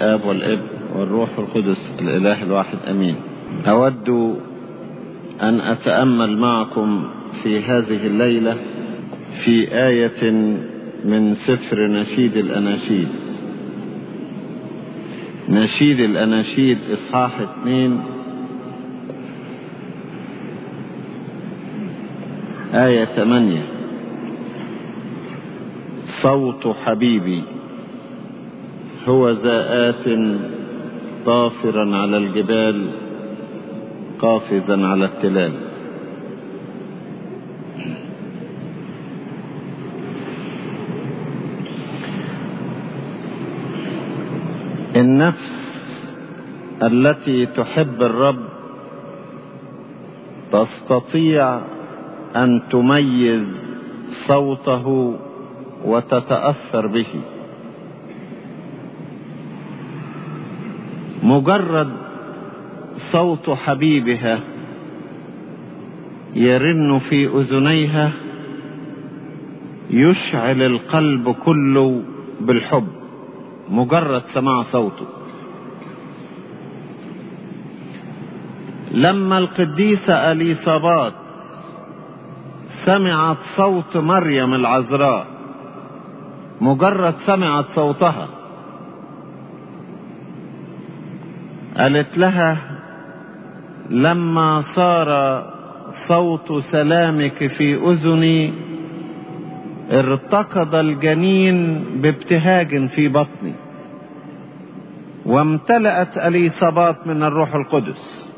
الآب والابن والروح القدس الإله الواحد أمين أود أن أتأمل معكم في هذه الليلة في آية من سفر نشيد الأناشيد نشيد الأناشيد إصحاح اثنين آية ثمانية صوت حبيبي هو ذا آت طافرا على الجبال قافزا على التلال النفس التي تحب الرب تستطيع ان تميز صوته وتتاثر به مجرد صوت حبيبها يرن في اذنيها يشعل القلب كله بالحب مجرد سماع صوته لما القديسة أليصابات سمعت صوت مريم العذراء مجرد سمعت صوتها قالت لها لما صار صوت سلامك في اذني ارتقض الجنين بابتهاج في بطني وامتلأت اليصابات من الروح القدس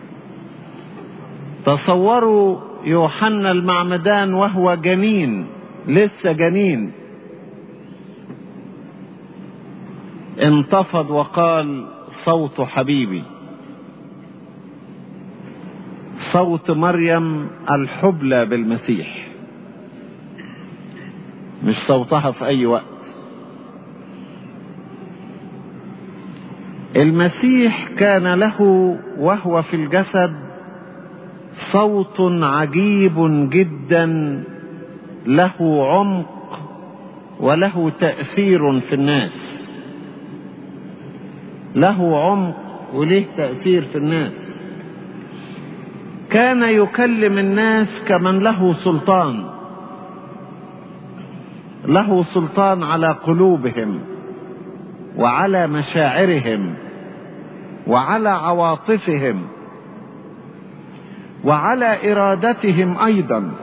تصوروا يوحنا المعمدان وهو جنين لسه جنين انتفض وقال صوت حبيبي صوت مريم الحبلى بالمسيح مش صوتها في اي وقت المسيح كان له وهو في الجسد صوت عجيب جدا له عمق وله تاثير في الناس له عمق وله تاثير في الناس كان يكلم الناس كمن له سلطان له سلطان على قلوبهم وعلى مشاعرهم وعلى عواطفهم وعلى ارادتهم ايضا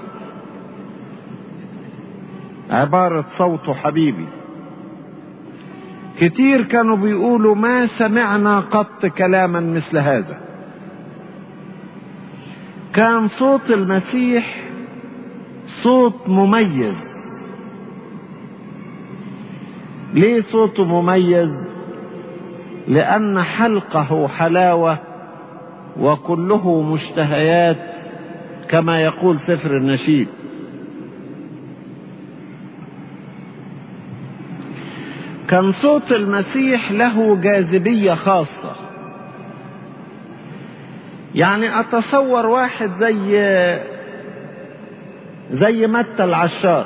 عباره صوت حبيبي كتير كانوا بيقولوا ما سمعنا قط كلاما مثل هذا كان صوت المسيح صوت مميز ليه صوته مميز لان حلقه حلاوه وكله مشتهيات كما يقول سفر النشيد كان صوت المسيح له جاذبيه خاصه يعني اتصور واحد زي زي متى العشار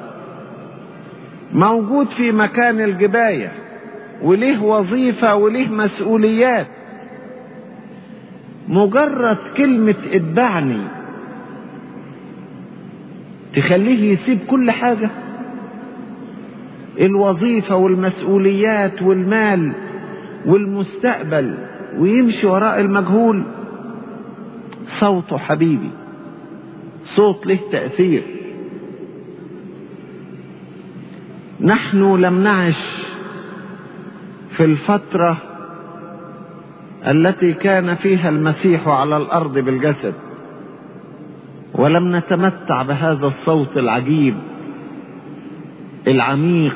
موجود في مكان الجبايه وليه وظيفه وليه مسؤوليات مجرد كلمه اتبعني تخليه يسيب كل حاجه الوظيفه والمسؤوليات والمال والمستقبل ويمشي وراء المجهول صوته حبيبي صوت له تأثير نحن لم نعش في الفترة التي كان فيها المسيح على الأرض بالجسد ولم نتمتع بهذا الصوت العجيب العميق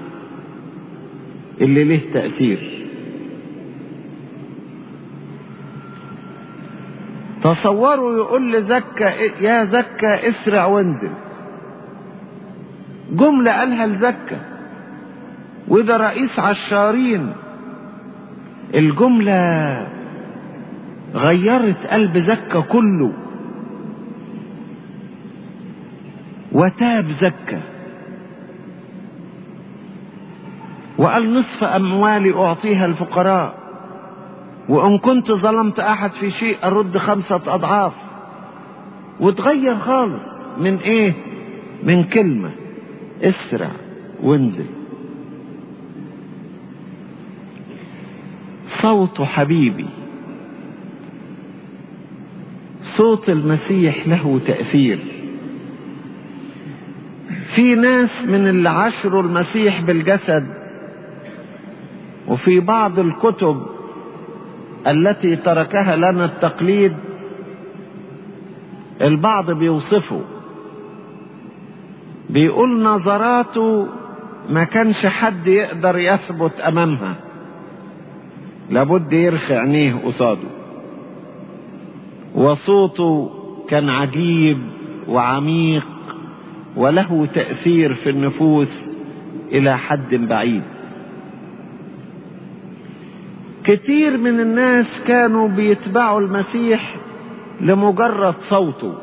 اللي له تأثير تصوروا يقول لزكا يا زكا اسرع وانزل جملة قالها لزكا وده رئيس عشارين الجملة غيرت قلب زكا كله وتاب زكا وقال نصف أموالي أعطيها الفقراء وإن كنت ظلمت أحد في شيء أرد خمسة أضعاف وتغير خالص من إيه من كلمة اسرع وانزل صوت حبيبي صوت المسيح له تأثير في ناس من اللي عشروا المسيح بالجسد وفي بعض الكتب التي تركها لنا التقليد البعض بيوصفه بيقول نظراته ما كانش حد يقدر يثبت امامها لابد يرخي عينيه قصاده وصوته كان عجيب وعميق وله تأثير في النفوس إلى حد بعيد كتير من الناس كانوا بيتبعوا المسيح لمجرد صوته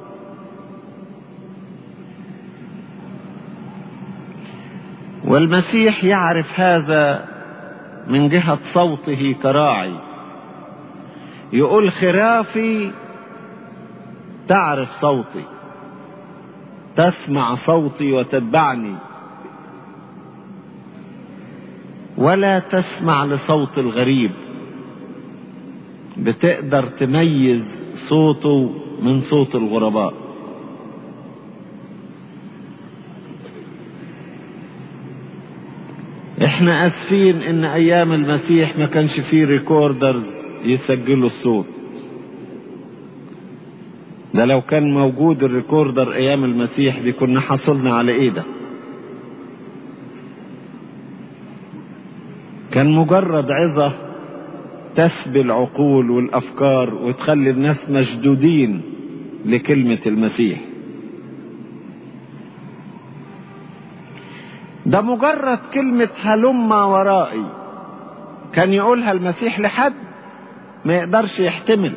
والمسيح يعرف هذا من جهة صوته كراعي يقول خرافي تعرف صوتي تسمع صوتي وتتبعني ولا تسمع لصوت الغريب بتقدر تميز صوته من صوت الغرباء احنا اسفين ان ايام المسيح ما كانش فيه ريكوردرز يسجلوا الصوت ده لو كان موجود الريكوردر ايام المسيح دي كنا حصلنا على ايه ده كان مجرد عظة تسبي العقول والافكار وتخلي الناس مشدودين لكلمة المسيح ده مجرد كلمة هلم ورائي كان يقولها المسيح لحد ما يقدرش يحتمل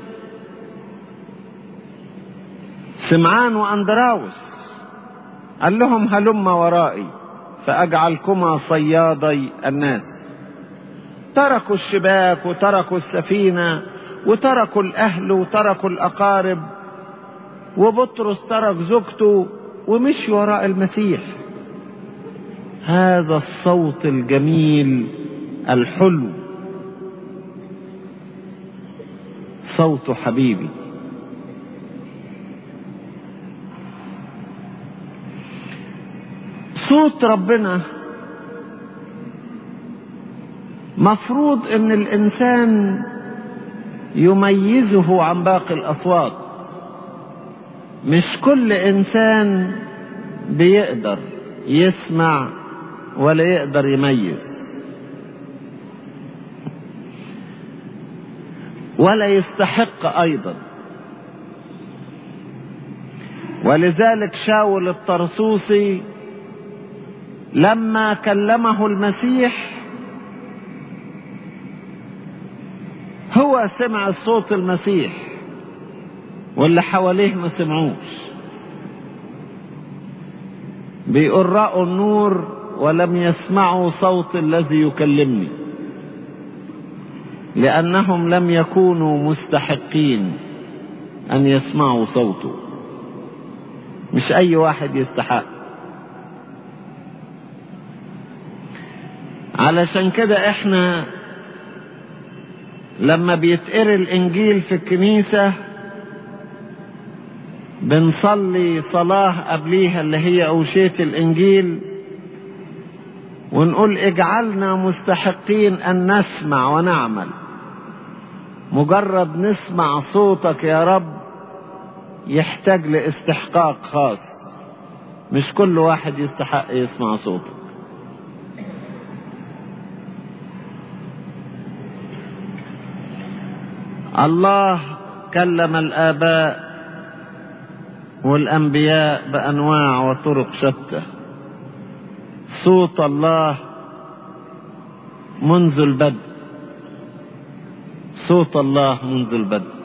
سمعان واندراوس قال لهم هلم ورائي فاجعلكما صيادي الناس تركوا الشباك وتركوا السفينه وتركوا الاهل وتركوا الاقارب وبطرس ترك زوجته ومشي وراء المسيح هذا الصوت الجميل الحلو صوت حبيبي صوت ربنا مفروض ان الانسان يميزه عن باقي الاصوات مش كل انسان بيقدر يسمع ولا يقدر يميز ولا يستحق ايضا ولذلك شاول الطرسوسي لما كلمه المسيح هو سمع صوت المسيح واللي حواليه ما سمعوش بيقول رأوا النور ولم يسمعوا صوت الذي يكلمني لأنهم لم يكونوا مستحقين أن يسمعوا صوته مش أي واحد يستحق علشان كده احنا لما بيتقري الانجيل في الكنيسة بنصلي صلاة قبليها اللي هي أوشية الإنجيل ونقول اجعلنا مستحقين أن نسمع ونعمل مجرد نسمع صوتك يا رب يحتاج لاستحقاق خاص مش كل واحد يستحق يسمع صوتك الله كلم الآباء والأنبياء بأنواع وطرق شتى صوت الله منذ البدء صوت الله منذ البدء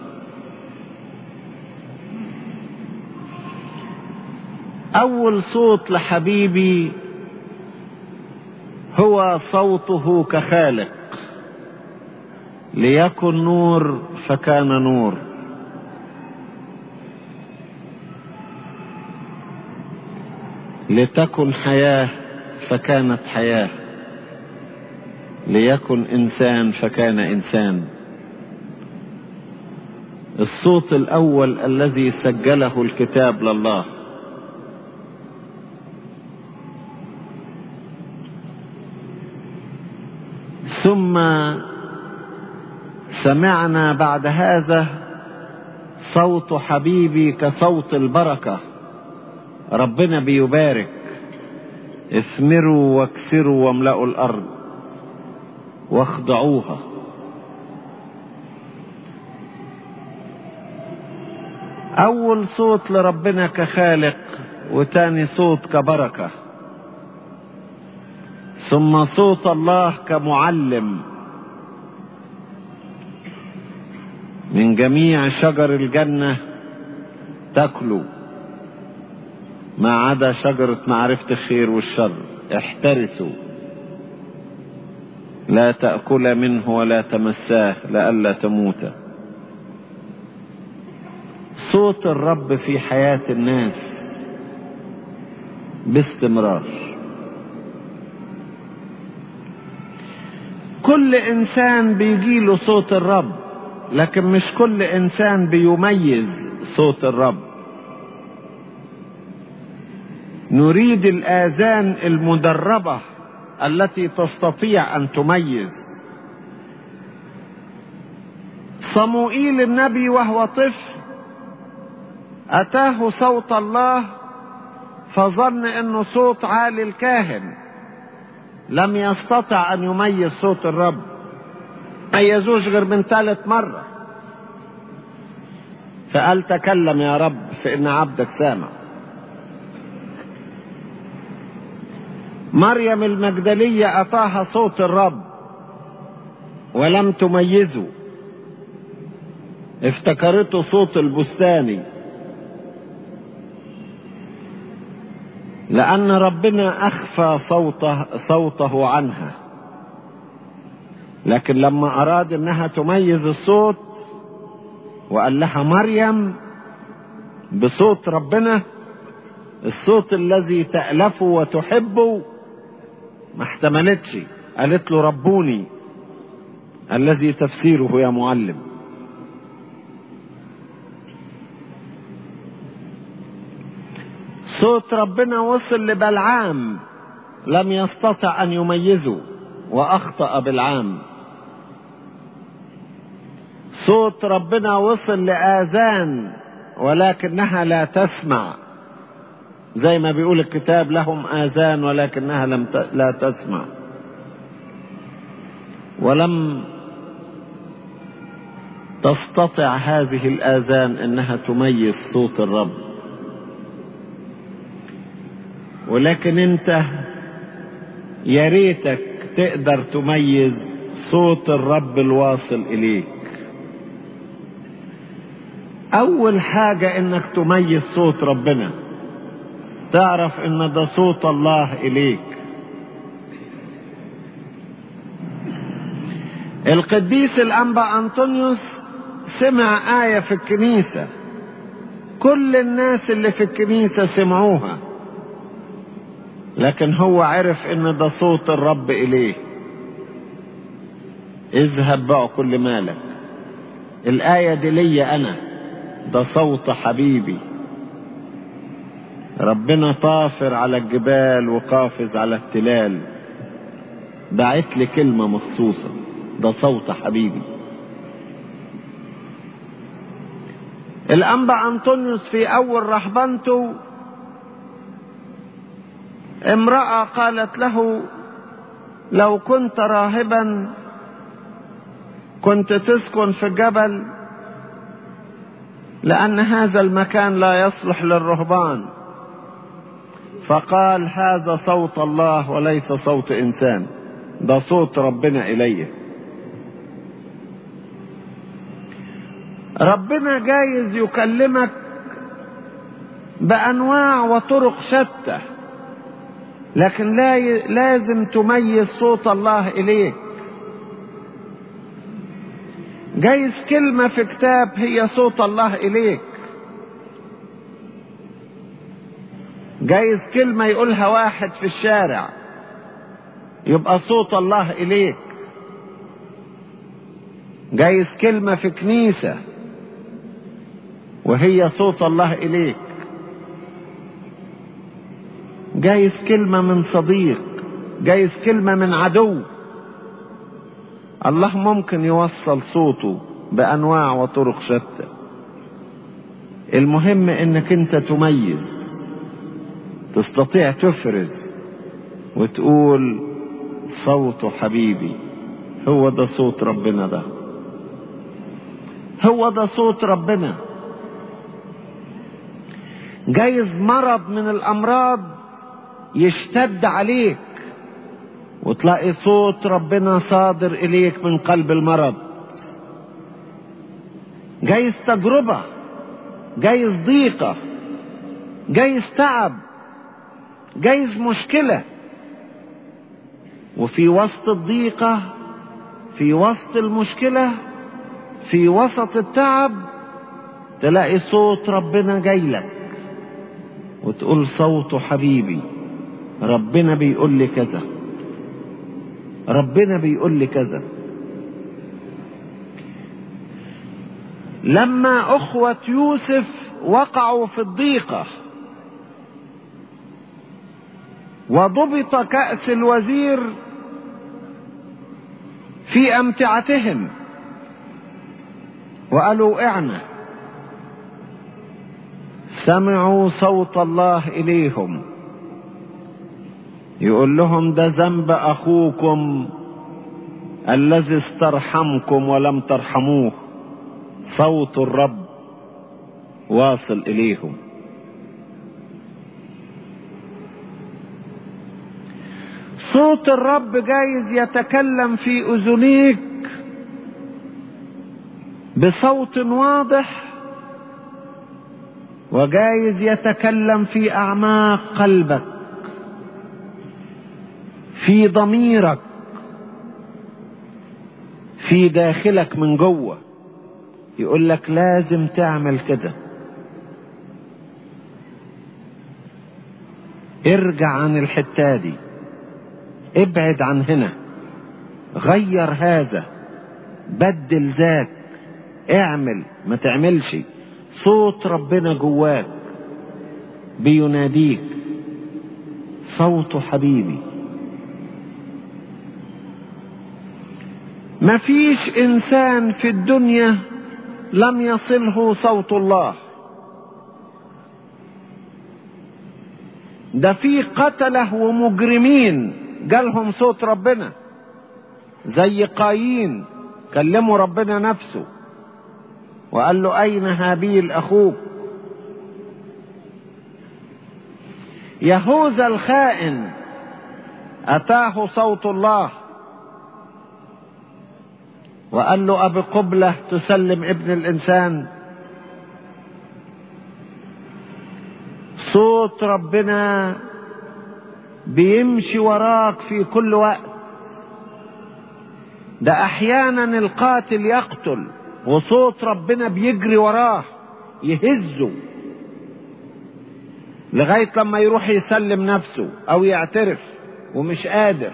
أول صوت لحبيبي هو صوته كخالق ليكن نور فكان نور لتكن حياه فكانت حياه ليكن انسان فكان انسان الصوت الاول الذي سجله الكتاب لله ثم سمعنا بعد هذا صوت حبيبي كصوت البركه ربنا بيبارك اثمروا واكسروا واملأوا الارض واخضعوها اول صوت لربنا كخالق وتاني صوت كبركه ثم صوت الله كمعلم من جميع شجر الجنه تاكلوا ما عدا شجره معرفه الخير والشر احترسوا لا تاكل منه ولا تمساه لئلا تموت صوت الرب في حياه الناس باستمرار كل انسان بيجيله صوت الرب لكن مش كل انسان بيميز صوت الرب نريد الاذان المدربه التي تستطيع ان تميز صموئيل النبي وهو طفل اتاه صوت الله فظن انه صوت عالي الكاهن لم يستطع ان يميز صوت الرب ميزوش غير من ثالث مرة فقال تكلم يا رب فإن عبدك سامع مريم المجدلية أتاها صوت الرب ولم تميزه افتكرته صوت البستاني لأن ربنا أخفى صوته, صوته عنها لكن لما أراد أنها تميز الصوت وقال لها مريم بصوت ربنا الصوت الذي تألفه وتحبه ما احتملتش قالت له ربوني الذي تفسيره يا معلم صوت ربنا وصل لبلعام لم يستطع ان يميزه واخطا بالعام صوت ربنا وصل لاذان ولكنها لا تسمع زي ما بيقول الكتاب لهم اذان ولكنها لم ت... لا تسمع ولم تستطع هذه الاذان انها تميز صوت الرب ولكن انت يا ريتك تقدر تميز صوت الرب الواصل اليك اول حاجة انك تميز صوت ربنا تعرف ان ده صوت الله اليك القديس الانبا انطونيوس سمع آية في الكنيسة كل الناس اللي في الكنيسة سمعوها لكن هو عرف ان ده صوت الرب اليه اذهب بقى كل مالك الآية دي ليا أنا ده صوت حبيبي ربنا طافر على الجبال وقافز على التلال بعت لي كلمة مخصوصة ده صوت حبيبي الأنبا أنطونيوس في أول رهبنته امرأة قالت له لو كنت راهبا كنت تسكن في جبل لأن هذا المكان لا يصلح للرهبان فقال هذا صوت الله وليس صوت إنسان ده صوت ربنا إليه ربنا جايز يكلمك بأنواع وطرق شتى لكن لا ي... لازم تميز صوت الله إليك جايز كلمة في كتاب هي صوت الله إليك جايز كلمة يقولها واحد في الشارع يبقى صوت الله إليك جايز كلمة في كنيسة وهي صوت الله إليك جايز كلمة من صديق جايز كلمة من عدو الله ممكن يوصل صوته بأنواع وطرق شتى المهم انك انت تميز تستطيع تفرز وتقول صوت حبيبي هو ده صوت ربنا ده هو ده صوت ربنا جايز مرض من الامراض يشتد عليك وتلاقي صوت ربنا صادر اليك من قلب المرض جايز تجربه جايز ضيقه جايز تعب جايز مشكله وفي وسط الضيقه في وسط المشكله في وسط التعب تلاقي صوت ربنا جاي لك وتقول صوت حبيبي ربنا بيقول لي كذا ربنا بيقول لي كذا لما اخوة يوسف وقعوا في الضيقة وضبط كأس الوزير في امتعتهم وقالوا اعنا سمعوا صوت الله اليهم يقول لهم ده ذنب اخوكم الذي استرحمكم ولم ترحموه صوت الرب واصل اليهم صوت الرب جايز يتكلم في اذنيك بصوت واضح وجايز يتكلم في اعماق قلبك في ضميرك في داخلك من جوه يقول لك لازم تعمل كده ارجع عن الحته دي ابعد عن هنا غير هذا بدل ذاك اعمل ما تعملش صوت ربنا جواك بيناديك صوت حبيبي مفيش انسان في الدنيا لم يصله صوت الله ده في قتله ومجرمين جالهم صوت ربنا زي قايين كلموا ربنا نفسه وقال له اين هابيل اخوك يهوذا الخائن اتاه صوت الله وقال له أبي قبلة تسلم ابن الإنسان صوت ربنا بيمشي وراك في كل وقت ده أحيانا القاتل يقتل وصوت ربنا بيجري وراه يهزه لغاية لما يروح يسلم نفسه أو يعترف ومش قادر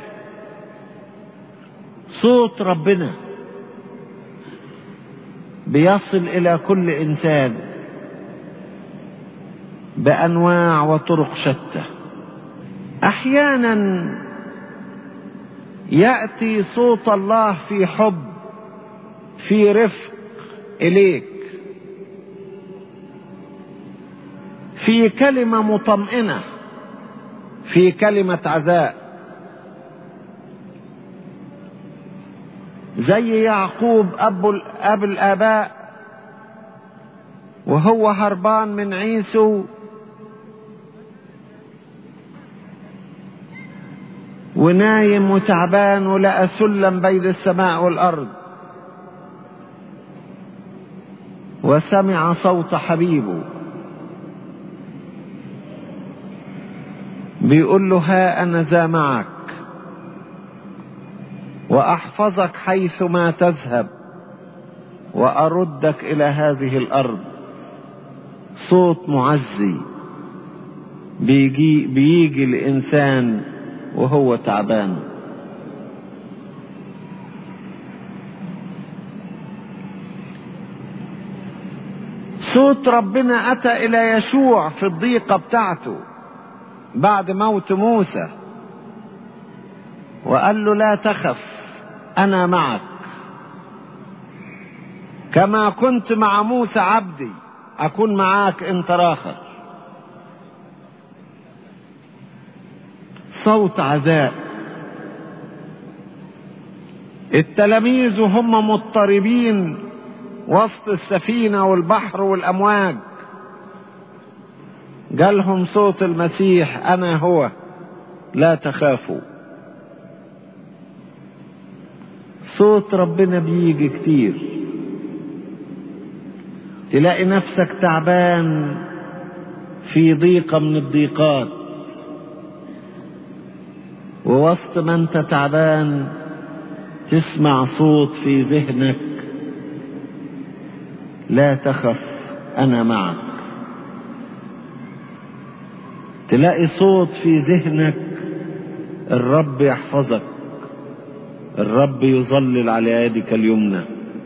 صوت ربنا بيصل الى كل انسان بانواع وطرق شتى احيانا ياتي صوت الله في حب في رفق اليك في كلمه مطمئنه في كلمه عزاء زي يعقوب أبو أب الآباء وهو هربان من عيسو ونايم وتعبان ولقى سلم بين السماء والأرض وسمع صوت حبيبه بيقول له ها أنا ذا معك وأحفظك حيثما تذهب وأردك إلى هذه الأرض صوت معزي بيجي, بيجي الإنسان وهو تعبان صوت ربنا أتى إلى يشوع في الضيقة بتاعته بعد موت موسى وقال له لا تخف أنا معك كما كنت مع موسى عبدي أكون معاك أنت راخر صوت عزاء التلاميذ وهم مضطربين وسط السفينة والبحر والأمواج جالهم صوت المسيح أنا هو لا تخافوا صوت ربنا بيجي كتير تلاقي نفسك تعبان في ضيقة من الضيقات ووسط ما انت تعبان تسمع صوت في ذهنك لا تخف انا معك تلاقي صوت في ذهنك الرب يحفظك الرب يظلل على يدك اليمنى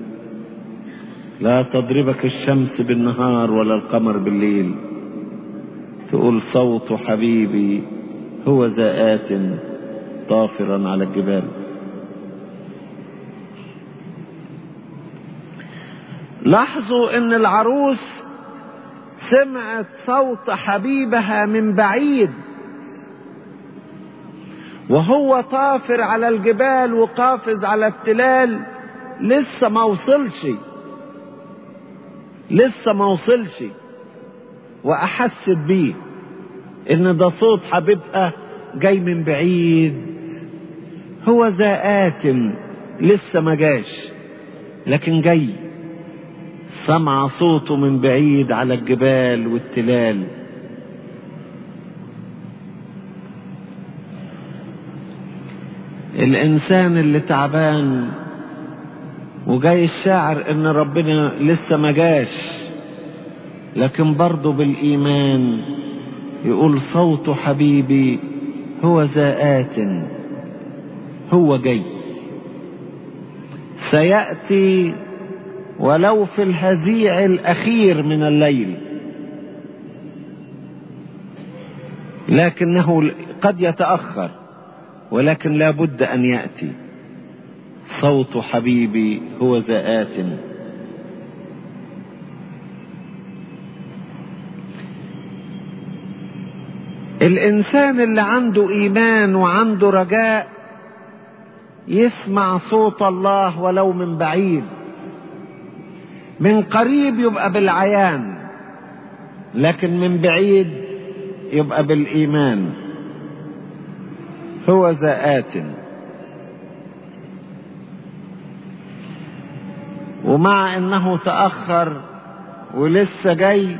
لا تضربك الشمس بالنهار ولا القمر بالليل تقول صوت حبيبي هو ذا آت طافرا على الجبال لاحظوا ان العروس سمعت صوت حبيبها من بعيد وهو طافر على الجبال وقافز على التلال لسه ما وصلش لسه ما وصلش واحست بيه ان ده صوت حبيبها جاي من بعيد هو ذا آتم لسه ما جاش لكن جاي سمع صوته من بعيد على الجبال والتلال الانسان اللي تعبان وجاي الشاعر ان ربنا لسه ما جاش لكن برضه بالايمان يقول صوت حبيبي هو ذا آت هو جاي سيأتي ولو في الهزيع الأخير من الليل لكنه قد يتأخر ولكن لا بد أن يأتي صوت حبيبي هو ذا آت الإنسان اللي عنده إيمان وعنده رجاء يسمع صوت الله ولو من بعيد من قريب يبقى بالعيان لكن من بعيد يبقى بالإيمان هو ذا آت ومع انه تأخر ولسه جاي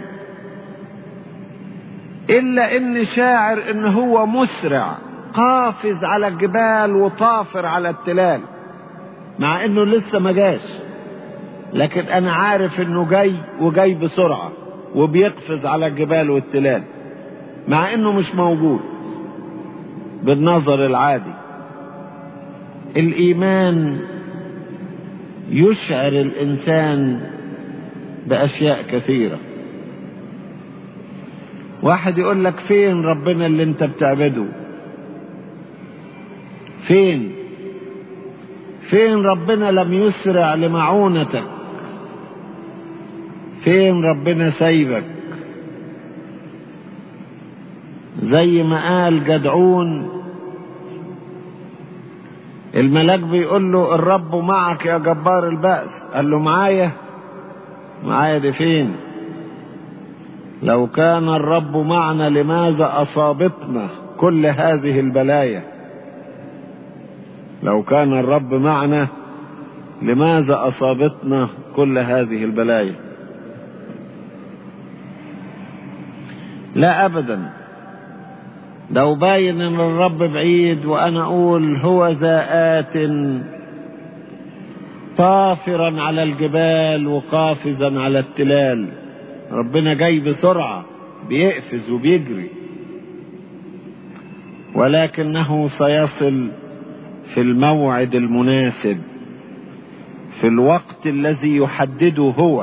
الا ان شاعر ان هو مسرع قافز على الجبال وطافر على التلال مع انه لسه ما جاش لكن انا عارف انه جاي وجاي بسرعة وبيقفز على الجبال والتلال مع انه مش موجود بالنظر العادي الايمان يشعر الانسان باشياء كثيره واحد يقول لك فين ربنا اللي انت بتعبده فين فين ربنا لم يسرع لمعونتك فين ربنا سايبك زي ما قال جدعون الملاك بيقول له الرب معك يا جبار البأس قال له معايا معايا دي فين لو كان الرب معنا لماذا أصابتنا كل هذه البلايا لو كان الرب معنا لماذا أصابتنا كل هذه البلايا لا أبدا لو باين ان الرب بعيد وانا اقول هو ذا آت طافرا على الجبال وقافزا على التلال ربنا جاي بسرعة بيقفز وبيجري ولكنه سيصل في الموعد المناسب في الوقت الذي يحدده هو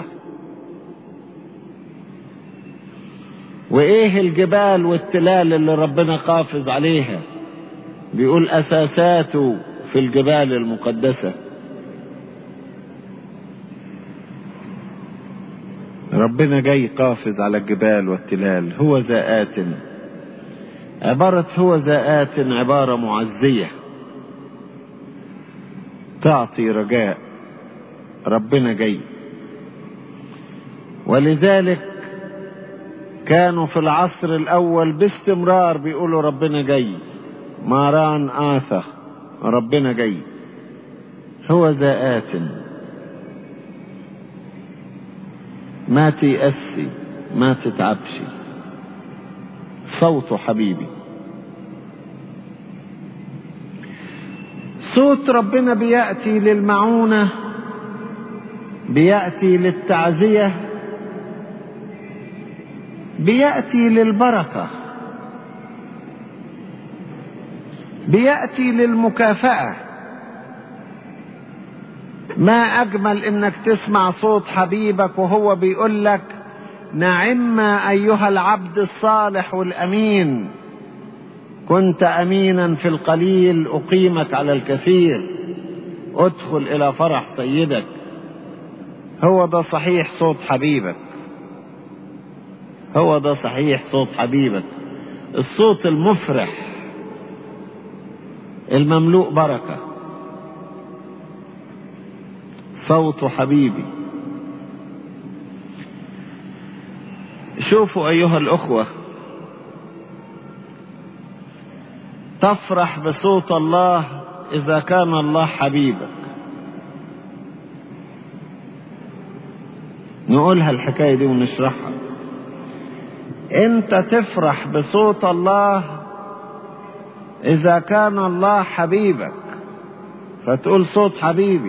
وايه الجبال والتلال اللي ربنا قافز عليها بيقول اساساته في الجبال المقدسة ربنا جاي قافز على الجبال والتلال هو ذا آت عبارة هو ذا آت عبارة معزية تعطي رجاء ربنا جاي ولذلك كانوا في العصر الاول باستمرار بيقولوا ربنا جاي ماران آثة ربنا جاي هو ذا آت ما تيأسي ما تتعبش صوت حبيبي صوت ربنا بيأتي للمعونة بيأتي للتعزية بيأتي للبركة بيأتي للمكافأة ما أجمل إنك تسمع صوت حبيبك وهو بيقول لك نعم أيها العبد الصالح والأمين كنت أمينا في القليل أقيمك على الكثير ادخل إلى فرح سيدك هو ده صحيح صوت حبيبك هو ده صحيح صوت حبيبك الصوت المفرح المملوء بركة صوت حبيبي شوفوا أيها الأخوة تفرح بصوت الله إذا كان الله حبيبك نقولها الحكاية دي ونشرحها انت تفرح بصوت الله اذا كان الله حبيبك فتقول صوت حبيبي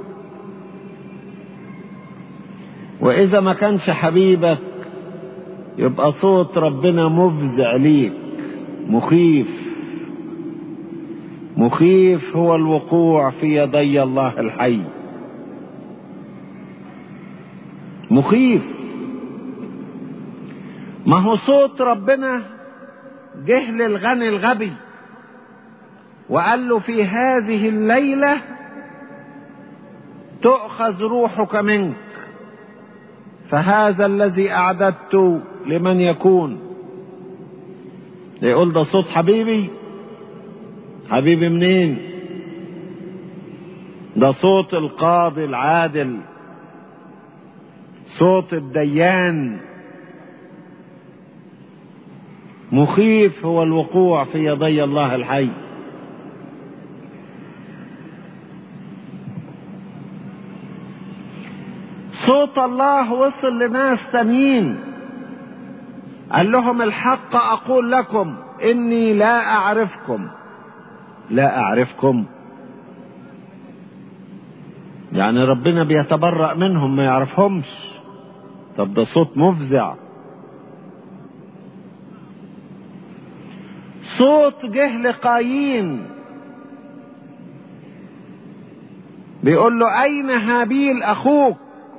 واذا ما كانش حبيبك يبقى صوت ربنا مفزع ليك مخيف مخيف هو الوقوع في يدي الله الحي مخيف ما هو صوت ربنا جه للغني الغبي وقال له في هذه الليلة تؤخذ روحك منك فهذا الذي أعددت لمن يكون يقول ده صوت حبيبي حبيبي منين ده صوت القاضي العادل صوت الديان مخيف هو الوقوع في يدي الله الحي صوت الله وصل لناس تانيين قال لهم الحق اقول لكم اني لا اعرفكم لا اعرفكم يعني ربنا بيتبرأ منهم ما يعرفهمش طب ده صوت مفزع صوت جه لقايين بيقول له اين هابيل اخوك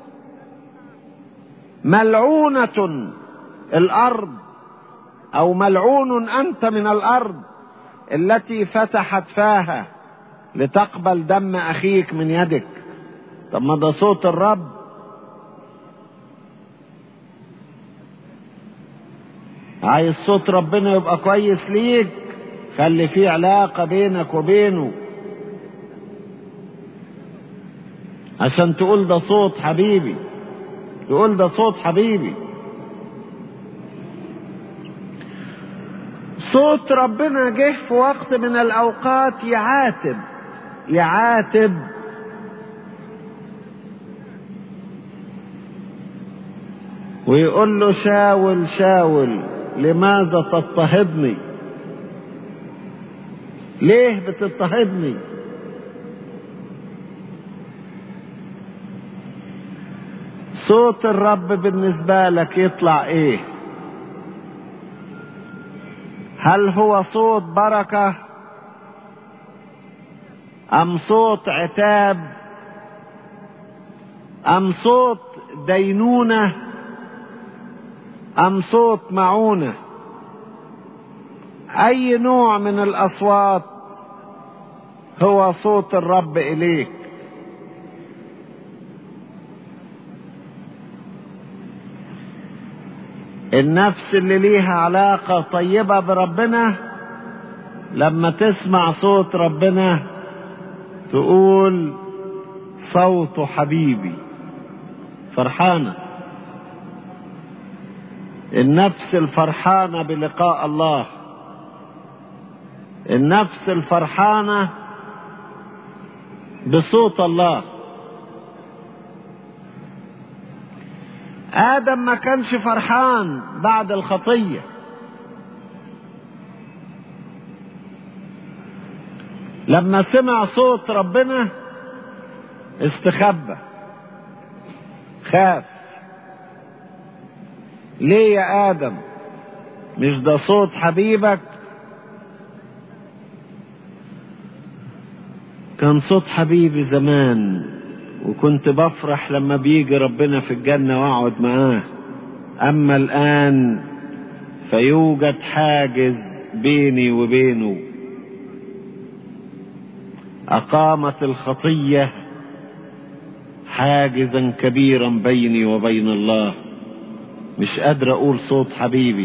ملعونة الارض او ملعون انت من الارض التي فتحت فاها لتقبل دم اخيك من يدك طب ما ده صوت الرب عايز صوت ربنا يبقى كويس ليك خلي فيه علاقة بينك وبينه عشان تقول ده صوت حبيبي تقول ده صوت حبيبي صوت ربنا جه في وقت من الاوقات يعاتب يعاتب ويقول له شاول شاول لماذا تضطهدني ليه بتضطهدني صوت الرب بالنسبة لك يطلع ايه هل هو صوت بركة ام صوت عتاب ام صوت دينونة ام صوت معونة اي نوع من الاصوات هو صوت الرب اليك النفس اللي ليها علاقة طيبة بربنا لما تسمع صوت ربنا تقول صوت حبيبي فرحانة النفس الفرحانة بلقاء الله النفس الفرحانة بصوت الله آدم ما كانش فرحان بعد الخطية لما سمع صوت ربنا استخبى خاف ليه يا آدم مش ده صوت حبيبك كان صوت حبيبي زمان وكنت بفرح لما بيجي ربنا في الجنة واقعد معاه اما الان فيوجد حاجز بيني وبينه اقامت الخطية حاجزا كبيرا بيني وبين الله مش قادر اقول صوت حبيبي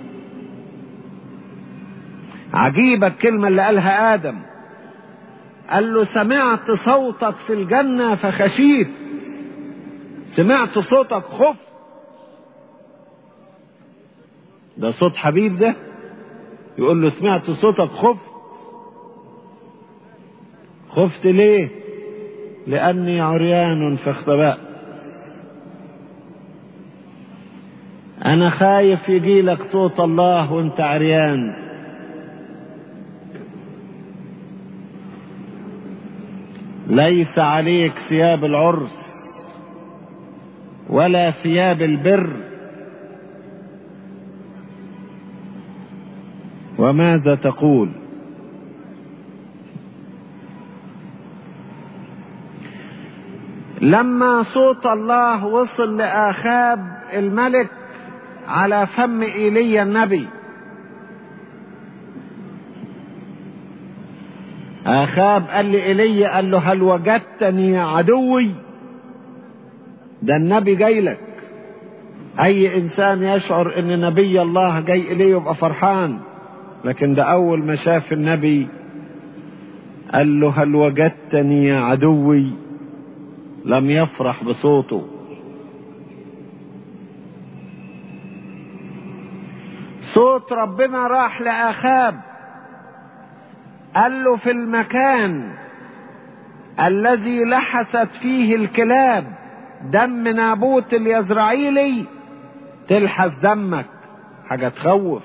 عجيبة الكلمة اللي قالها ادم قال له سمعت صوتك في الجنة فخشيت سمعت صوتك خف ده صوت حبيب ده يقول له سمعت صوتك خف خفت ليه لأني عريان فاختبأت أنا خايف يجي لك صوت الله وأنت عريان ليس عليك ثياب العرس ولا ثياب البر وماذا تقول لما صوت الله وصل لآخاب الملك على فم إيليا النبي آخاب قال لي إيليا قال له هل وجدتني يا عدوي ده النبي جاي لك أي إنسان يشعر إن نبي الله جاي إليه يبقى فرحان لكن ده أول ما شاف النبي قال له هل وجدتني يا عدوي لم يفرح بصوته صوت ربنا راح لآخاب قال له في المكان الذي لحست فيه الكلاب دم نابوت اليزرعيلي تلحس دمك حاجة تخوف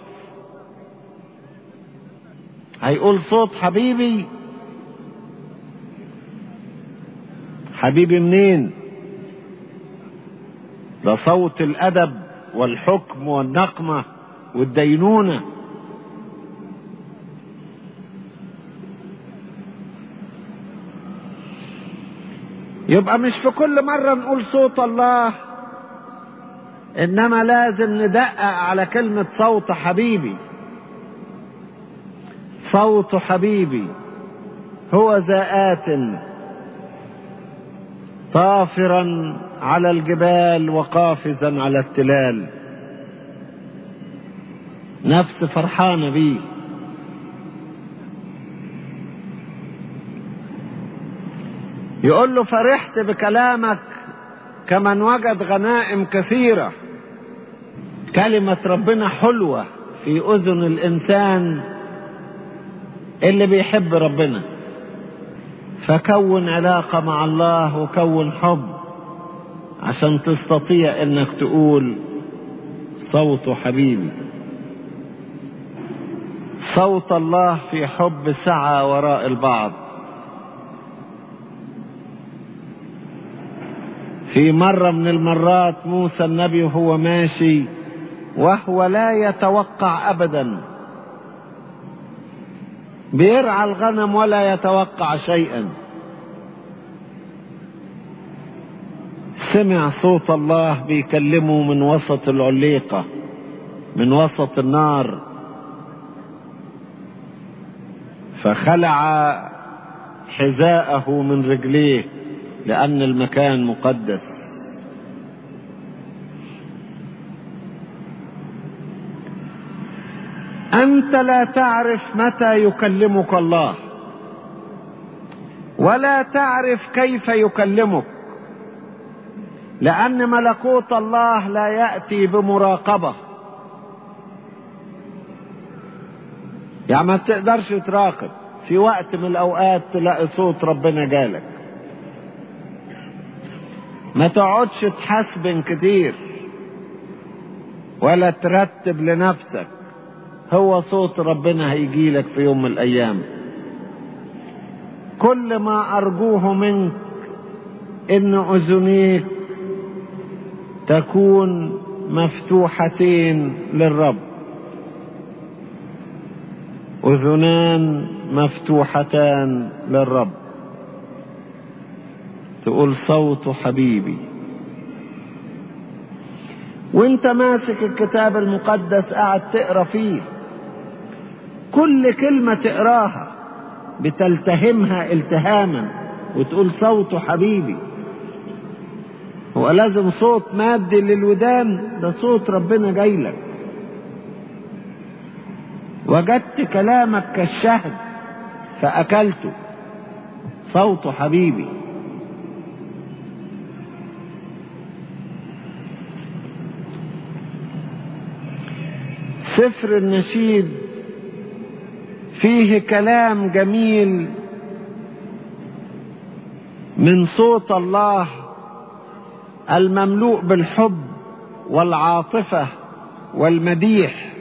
هيقول صوت حبيبي حبيبي منين ده صوت الأدب والحكم والنقمة والدينونة يبقى مش في كل مرة نقول صوت الله إنما لازم ندقق على كلمة صوت حبيبي صوت حبيبي هو ذا آت طافرا على الجبال وقافزا على التلال نفس فرحانة بيه يقول له فرحت بكلامك كمن وجد غنائم كثيرة كلمة ربنا حلوة في أذن الإنسان اللي بيحب ربنا فكون علاقة مع الله وكون حب عشان تستطيع انك تقول صوت حبيبي صوت الله في حب سعى وراء البعض في مرة من المرات موسى النبي وهو ماشي وهو لا يتوقع أبدا بيرعى الغنم ولا يتوقع شيئا سمع صوت الله بيكلمه من وسط العليقة من وسط النار فخلع حذاءه من رجليه لأن المكان مقدس أنت لا تعرف متى يكلمك الله ولا تعرف كيف يكلمك لأن ملكوت الله لا يأتي بمراقبة يعني ما تقدرش تراقب في وقت من الأوقات تلاقي صوت ربنا جالك ما تقعدش تحسبن كتير ولا ترتب لنفسك هو صوت ربنا هيجيلك في يوم من الأيام كل ما أرجوه منك إن أذنيك تكون مفتوحتين للرب أذنان مفتوحتان للرب تقول صوت حبيبي وانت ماسك الكتاب المقدس قاعد تقرا فيه كل كلمة تقراها بتلتهمها التهاما وتقول صوت حبيبي هو لازم صوت مادي للودان ده صوت ربنا جاي لك وجدت كلامك كالشهد فأكلته صوت حبيبي سفر النشيد فيه كلام جميل من صوت الله المملوء بالحب والعاطفة والمديح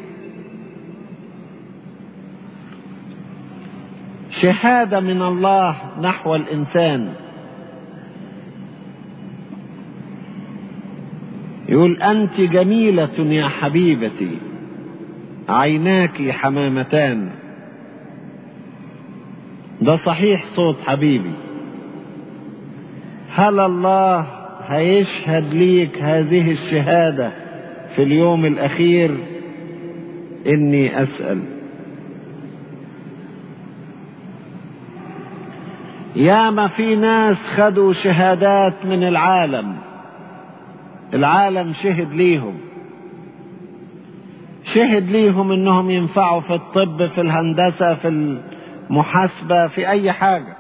شهادة من الله نحو الإنسان يقول أنت جميلة يا حبيبتي عيناك حمامتان ده صحيح صوت حبيبي هل الله هيشهد ليك هذه الشهادة في اليوم الأخير إني أسأل ياما في ناس خدوا شهادات من العالم العالم شهد ليهم شهد ليهم انهم ينفعوا في الطب في الهندسة في المحاسبة في اي حاجة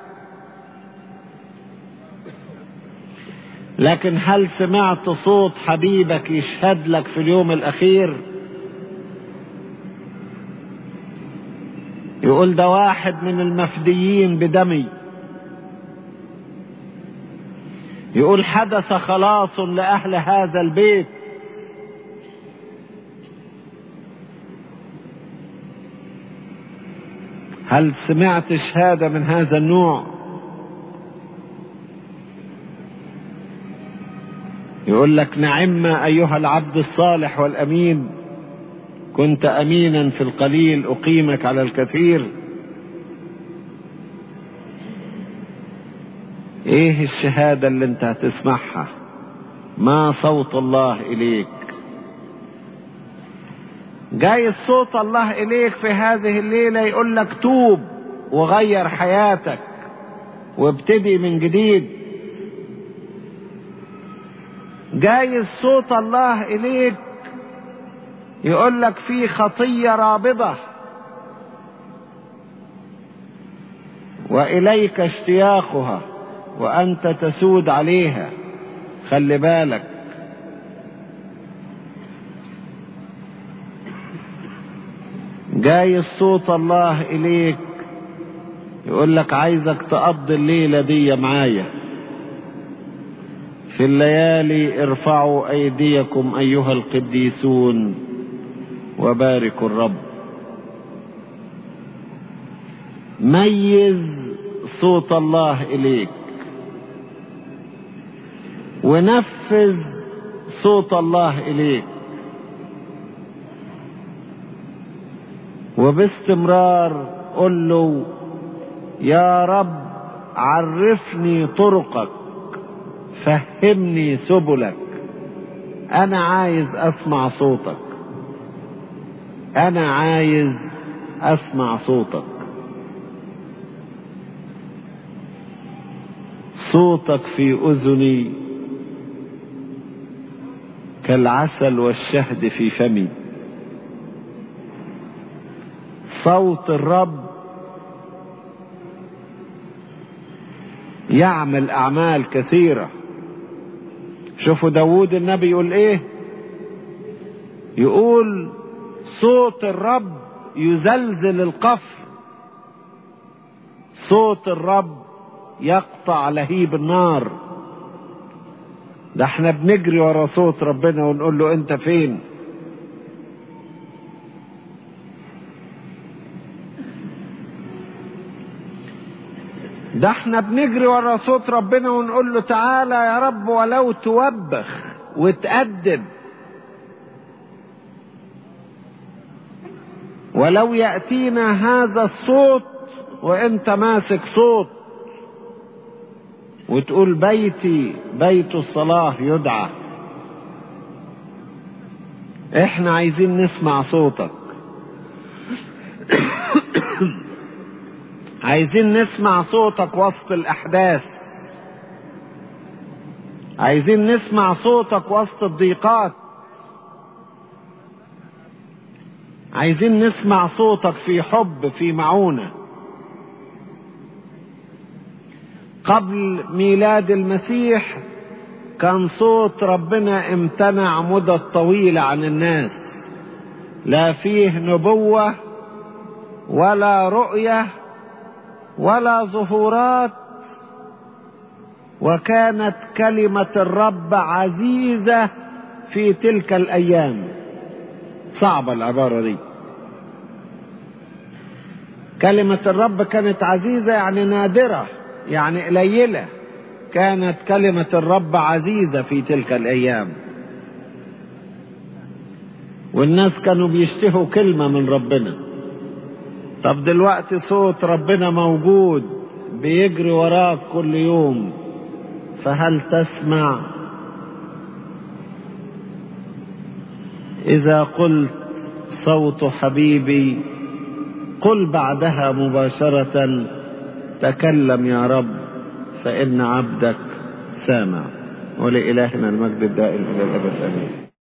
لكن هل سمعت صوت حبيبك يشهد لك في اليوم الاخير يقول ده واحد من المفديين بدمي يقول حدث خلاص لأهل هذا البيت هل سمعت شهادة من هذا النوع يقول لك نعم أيها العبد الصالح والأمين كنت أمينا في القليل أقيمك على الكثير ايه الشهادة اللي انت هتسمعها ما صوت الله اليك جاي صوت الله اليك في هذه الليلة يقول لك توب وغير حياتك وابتدي من جديد جاي صوت الله اليك يقول لك في خطية رابضة واليك اشتياقها وانت تسود عليها خلي بالك جاي الصوت الله اليك يقول لك عايزك تقضي الليلة دي معايا في الليالي ارفعوا ايديكم ايها القديسون وباركوا الرب ميز صوت الله إليك ونفذ صوت الله إليك وباستمرار قل له يا رب عرفني طرقك فهمني سبلك انا عايز اسمع صوتك انا عايز اسمع صوتك صوتك في اذني كالعسل والشهد في فمي صوت الرب يعمل اعمال كثيره شوفوا داود النبي يقول ايه يقول صوت الرب يزلزل القفر صوت الرب يقطع لهيب النار ده احنا بنجري ورا صوت ربنا ونقول له انت فين ده احنا بنجري ورا صوت ربنا ونقول له تعالى يا رب ولو توبخ وتأدب ولو يأتينا هذا الصوت وانت ماسك صوت وتقول بيتي بيت الصلاة يدعى احنا عايزين نسمع صوتك عايزين نسمع صوتك وسط الاحداث عايزين نسمع صوتك وسط الضيقات عايزين نسمع صوتك في حب في معونه قبل ميلاد المسيح كان صوت ربنا امتنع مدة طويلة عن الناس لا فيه نبوة ولا رؤية ولا ظهورات وكانت كلمة الرب عزيزة في تلك الأيام صعبة العبارة دي كلمة الرب كانت عزيزة يعني نادرة يعني قليلة كانت كلمة الرب عزيزة في تلك الأيام والناس كانوا بيشتهوا كلمة من ربنا طب دلوقتي صوت ربنا موجود بيجري وراك كل يوم فهل تسمع إذا قلت صوت حبيبي قل بعدها مباشرة تكلم يا رب فإن عبدك سامع ولإلهنا المجد الدائم إلى الأبد آمين